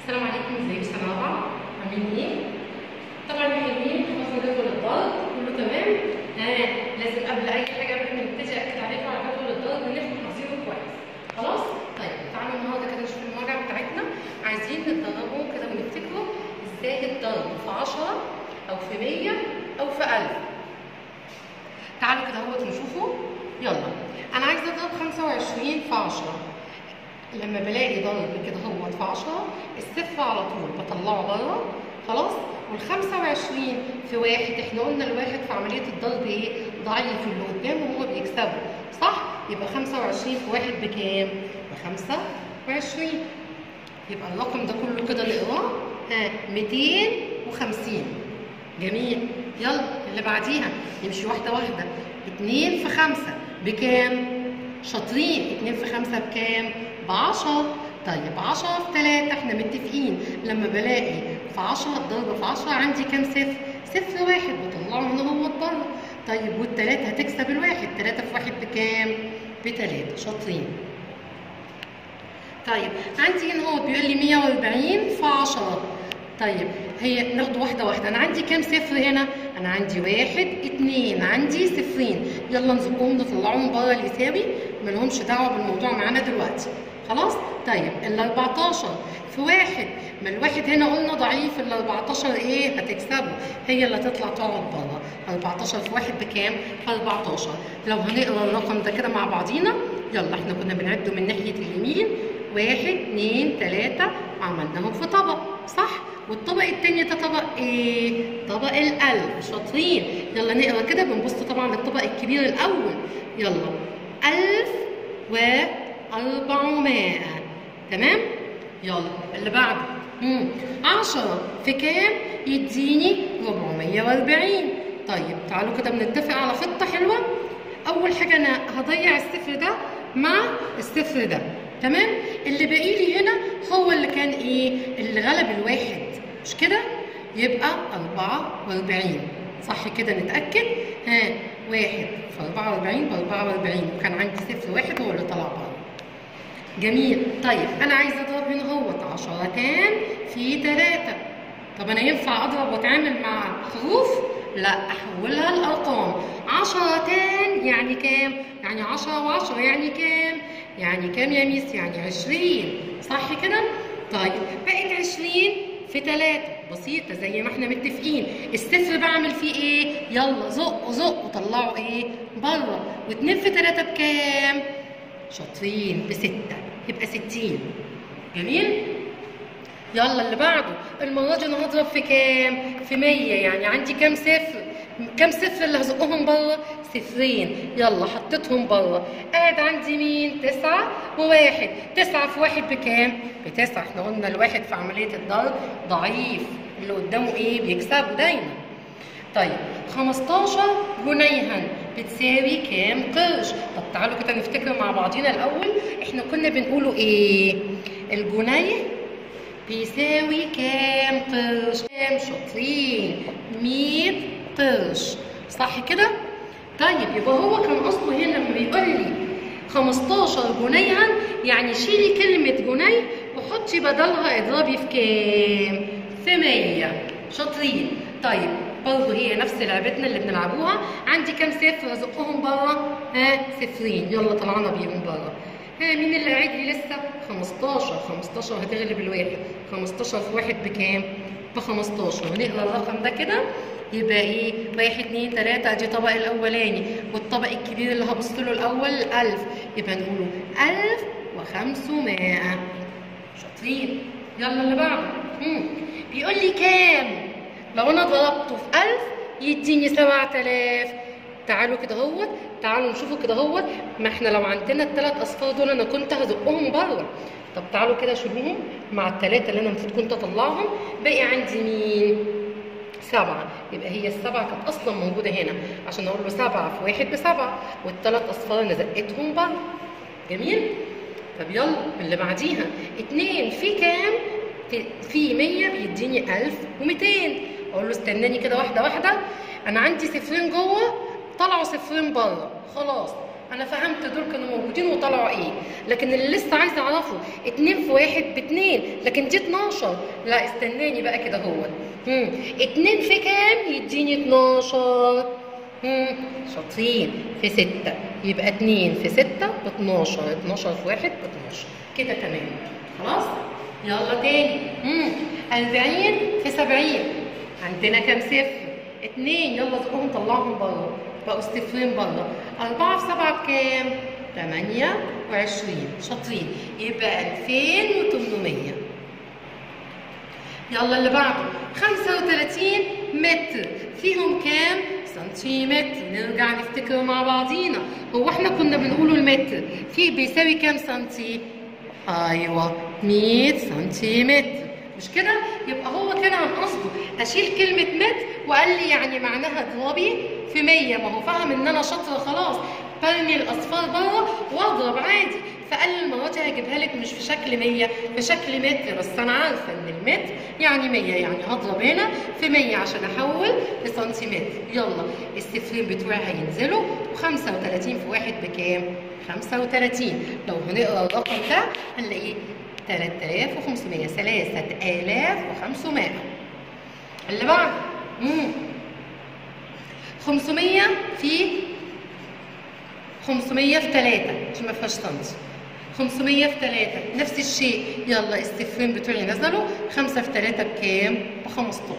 السلام عليكم ازيكم سنة رابعة عاملين ايه؟ طبعا حلوين خلصنا جدول الضرب كله تمام؟ ها لازم قبل أي حاجة قبل ما نبتدي أكد عليكم على جدول الضرب نفهم حافظينه كويس خلاص؟ طيب تعالوا النهارده كده نشوف المراجعة بتاعتنا عايزين نتدربوا كده ونفتكروا ازاي الضرب في 10 أو في 100 أو في 1000 تعالوا كده اهوت نشوفه يلا أنا عايزة أضرب 25 في 10 لما بلاقي ضرب كده هو في 10 الصفر على طول بطلعه بره خلاص وال 25 في واحد احنا قلنا الواحد في عمليه الضرب ايه؟ ضعيف اللي قدامه هو بيكسبه صح؟ يبقى 25 في واحد بكام؟ ب 25 يبقى الرقم ده كله كده نقراه ها 250 جميل يلا اللي بعديها نمشي واحده واحده 2 في 5 بكام؟ شاطرين 2 في 5 بكام؟ ب 10 طيب 10 في 3 احنا متفقين لما بلاقي في 10 الضرب في 10 عندي كام صفر؟ صفر واحد بطلعه هنا هو بره طيب والتلاتة هتكسب الواحد 3 في 1 بكام؟ ب 3 شاطرين طيب عندي هنا هو بيقول لي 140 في 10 طيب هي ناخد واحدة واحدة أنا عندي كام صفر هنا؟ أنا عندي واحد اتنين عندي صفرين يلا نزقهم نطلعهم بره اللي يساوي ملهمش دعوة بالموضوع معانا دلوقتي خلاص؟ طيب ال 14 في واحد ما الواحد هنا قلنا ضعيف ال 14 ايه هتكسبه هي اللي هتطلع تقعد بره 14 في واحد بكام؟ 14 لو هنقرا الرقم ده كده مع بعضينا يلا احنا كنا بنعده من ناحية اليمين واحد اتنين تلاتة عملناهم في طبق صح؟ والطبق التاني ده طبق ايه؟ طبق القلب شاطرين يلا نقرا كده بنبص طبعا للطبق الكبير الأول يلا ألف وأربعمائة تمام؟ يلا اللي بعده مم. عشرة في كام؟ يديني 440 طيب تعالوا كده بنتفق على خطة حلوة أول حاجة أنا هضيع الصفر ده مع الصفر ده تمام اللي باقي لي هنا هو اللي كان ايه اللي غلب الواحد مش كده يبقى 44 صح كده نتاكد ها واحد في 44 ب 44 وكان عندي صفر واحد هو اللي طلع بره جميل طيب انا عايزه اضرب هنا اهوت عشرتان في ثلاثة طب انا ينفع اضرب واتعامل مع حروف لا احولها لارقام عشرتان يعني كام يعني عشرة وعشرة يعني كام يعني كام يا ميس يعني عشرين صح كده طيب بقت عشرين في تلاتة بسيطة زي ما احنا متفقين الصفر بعمل فيه ايه يلا زق زق وطلعوا ايه بره واتنين في تلاتة بكام شاطرين بستة يبقى ستين جميل يلا اللي بعده المرة دي انا هضرب في كام في مية يعني عندي كام صفر كام صفر اللي هزقهم بره؟ صفرين يلا حطيتهم بره قاعد عندي مين؟ تسعة وواحد تسعة في واحد بكام؟ بتسعة احنا قلنا الواحد في عملية الضرب ضعيف اللي قدامه ايه؟ بيكسبه دايما طيب 15 جنيها بتساوي كام قرش؟ طب تعالوا كده نفتكر مع بعضينا الأول احنا كنا بنقوله ايه؟ الجنيه بيساوي كام قرش؟ كام شاطرين؟ 100 قرش صح كده؟ طيب يبقى هو كان قصده هنا لما بيقول لي 15 جنيها يعني شيلي كلمة جنيه وحطي بدلها اضربي في كام؟ في 100 شاطرين طيب برضه هي نفس لعبتنا اللي بنلعبوها عندي كام صفر ازقهم بره؟ ها صفرين يلا طلعنا بيهم بره ها مين اللي قاعد لي لسه؟ 15 15 هتغلب الواحد 15 في واحد بكام؟ ب 15 ونقرا الرقم ده كده يبقى ايه؟ واحد اتنين تلاته ادي الطبق الاولاني والطبق الكبير اللي هبص له الاول 1000 يبقى نقوله 1500 شاطرين يلا اللي بعده مم. بيقول لي كام؟ لو انا ضربته في 1000 يديني 7000 تعالوا كده اهوت تعالوا نشوفوا كده اهوت ما احنا لو عندنا الثلاث اصفار دول انا كنت هزقهم بره طب تعالوا كده شيلوهم مع الثلاثه اللي انا المفروض كنت اطلعهم باقي عندي مين؟ سبعة يبقى هي السبعة كانت أصلا موجودة هنا عشان أقول له سبعة في واحد بسبعة والثلاث أصفار أنا زقتهم بره جميل؟ طب يلا اللي بعديها اتنين في كام؟ في, في 100 بيديني 1200 أقول له استناني كده واحدة واحدة أنا عندي صفرين جوه طلعوا صفرين بره خلاص انا فهمت دول كانوا موجودين وطلعوا ايه لكن اللي لسه عايزه اعرفه 2 في 1 ب 2 لكن دي 12 لا استناني بقى كده هو 2 في كام يديني 12 مم. شاطرين في 6 يبقى 2 في 6 ب 12 12 في 1 ب 12 كده تمام خلاص يلا تاني مم. 40 في 70 عندنا كام صفر؟ اتنين يلا زقهم طلعهم بره بقوا صفرين بره أربعة في سبعة بكام؟ تمانية وعشرين شاطرين يبقى ألفين وتمنمية يلا اللي بعده خمسة وتلاتين متر فيهم كام؟ سنتيمتر نرجع نفتكر مع بعضينا هو احنا كنا بنقوله المتر في بيساوي كام سنتي؟ ايوه 100 سنتيمتر مش كده؟ يبقى هو كان عن قصده اشيل كلمة متر وقال لي يعني معناها اضربي في 100 ما هو فهم ان انا شاطرة خلاص برمي الاصفار بره واضرب عادي فقال لي المرة دي هجيبها لك مش في شكل 100 في شكل متر بس انا عارفة ان المتر يعني 100 يعني هضرب هنا في 100 عشان احول لسنتيمتر يلا الصفرين بتوعي هينزلوا و35 في واحد بكام؟ 35 لو هنقرا الرقم ده هنلاقيه 3500 3500 اللي بعد مم. 500 في 500 في 3 عشان ما فيهاش سنتي 500 في 3 نفس الشيء يلا الصفرين بتوعي نزلوا 5 في 3 بكام؟ ب 15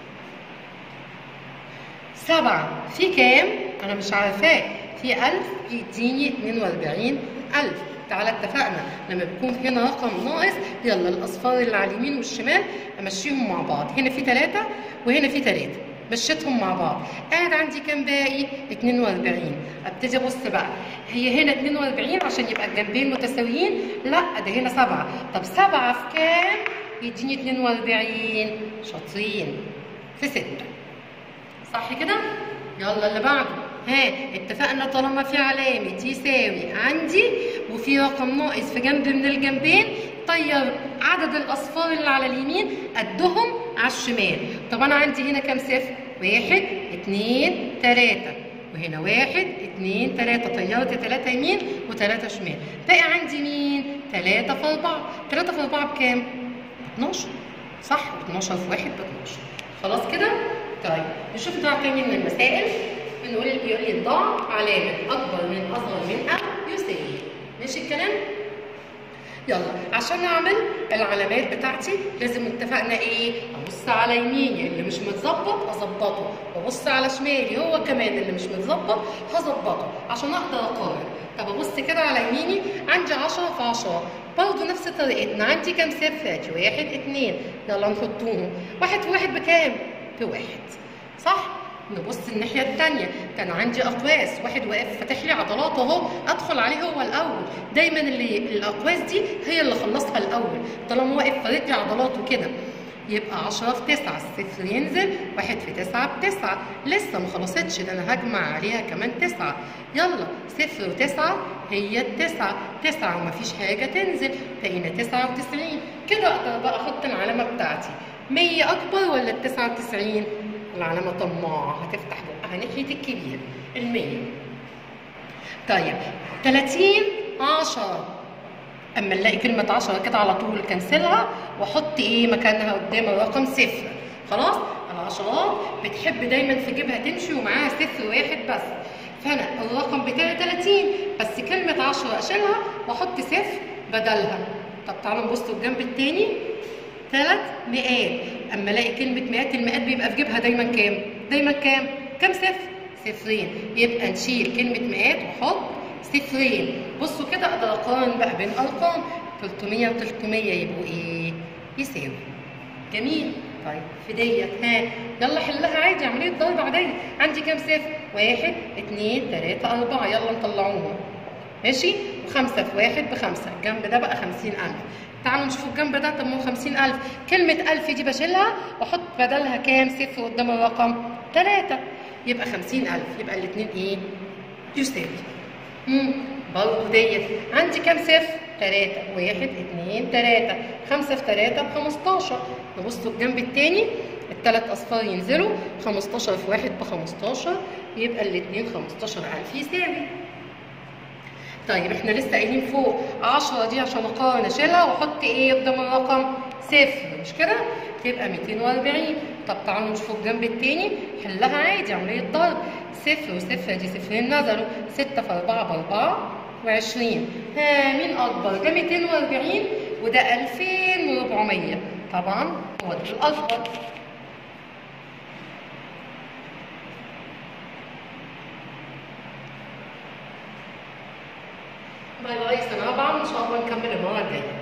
7 في كام؟ أنا مش عارفاه في 1000 يديني 42000 تعالى اتفقنا لما بيكون هنا رقم ناقص يلا الاصفار اللي على اليمين والشمال امشيهم مع بعض هنا في 3 وهنا في 3 مشيتهم مع بعض قاعد عندي كام باقي 42 ابتدي ابص بقى هي هنا 42 عشان يبقى الجنبين متساويين لا ده هنا 7 طب 7 في كام يديني 42 شاطرين في 6 صح كده يلا اللي بعده ها اتفقنا طالما في علامة يساوي عندي وفي رقم ناقص في جنب من الجنبين طير عدد الأصفار اللي على اليمين قدهم على الشمال طب أنا عندي هنا كام صفر؟ واحد اتنين تلاتة وهنا واحد اتنين تلاتة طيرت تلاتة يمين وتلاتة شمال باقي عندي مين؟ تلاتة في أربعة تلاتة في أربعة بكام؟ 12 صح 12 في واحد ب 12 خلاص كده؟ طيب نشوف نوع تاني من المسائل بنقول بيقول لي ضع علامة أكبر من أصغر من أو يساوي ماشي الكلام؟ يلا عشان اعمل العلامات بتاعتي لازم اتفقنا ايه ابص على يميني اللي مش متظبط اظبطه وابص على شمالي هو كمان اللي مش متظبط هظبطه عشان اقدر اقارن طب ابص كده على يميني عندي 10 في 10 برضه نفس طريقتنا عندي كام صفر ادي واحد اتنين يلا نحطهم واحد في واحد بكام؟ بواحد صح؟ نبص الناحية التانية كان عندي أقواس واحد واقف فاتح لي عضلات أهو أدخل عليه هو الأول دايما اللي الأقواس دي هي اللي خلصها الأول طالما واقف فاتح لي عضلاته كده يبقى 10 في 9 الصفر ينزل 1 في 9 بتسعة لسه ما خلصتش ده أنا هجمع عليها كمان 9 يلا صفر وتسعة هي التسعة تسعة ومفيش حاجة تنزل بقينا 99 كده أقدر بقى أحط العلامة بتاعتي 100 أكبر ولا ال 99 العلامة طماعة هتفتح بقها ناحية الكبير المية طيب 30 10 اما نلاقي كلمة 10 كده على طول كنسلها واحط ايه مكانها قدام الرقم صفر خلاص العشرات بتحب دايما في جيبها تمشي ومعاها صفر واحد بس فانا الرقم بتاعي 30 بس كلمة 10 اشيلها واحط صفر بدلها طب تعالوا نبص الجنب التاني ثلاث مئات اما الاقي كلمه مئات المئات بيبقى في جيبها دايما كام دايما كام كام صفر صفرين يبقى نشيل كلمه مئات واحط صفرين بصوا كده اقدر اقارن بقى بين ارقام 300 و 300 يبقوا ايه يساوي جميل طيب في ديت ها يلا حلها عادي عمليه ضرب عاديه عندي كام صفر واحد اتنين تلاته اربعه يلا نطلعوهم ماشي وخمسه في واحد بخمسه الجنب ده بقى خمسين الف تعالوا نشوف الجنب ده طب ما هو 50000 كلمة 1000 دي بشيلها واحط بدلها كام صفر قدام الرقم 3 يبقى 50000 يبقى الاثنين ايه؟ يساوي امم برضه ديت عندي كام صفر؟ 3 1 2 3 5 في 3 ب 15 نبصوا الجنب الثاني الثلاث اصفار ينزلوا 15 في 1 ب 15 يبقى الاثنين 15000 يساوي طيب احنا لسه قايلين فوق 10 دي عشان اقارن اشيلها واحط ايه قدام الرقم صفر مش كده تبقى 240 طب تعالوا نشوف الجنب التاني حلها عادي عملية ضرب صفر وصفر دي صفرين نزلوا 6 في 4 ب 4 و20 ها مين اكبر ده 240 وده 2400 طبعا هو ده الاكبر باي باي سنة رابعة وإن شاء الله نكمل المرة الجاية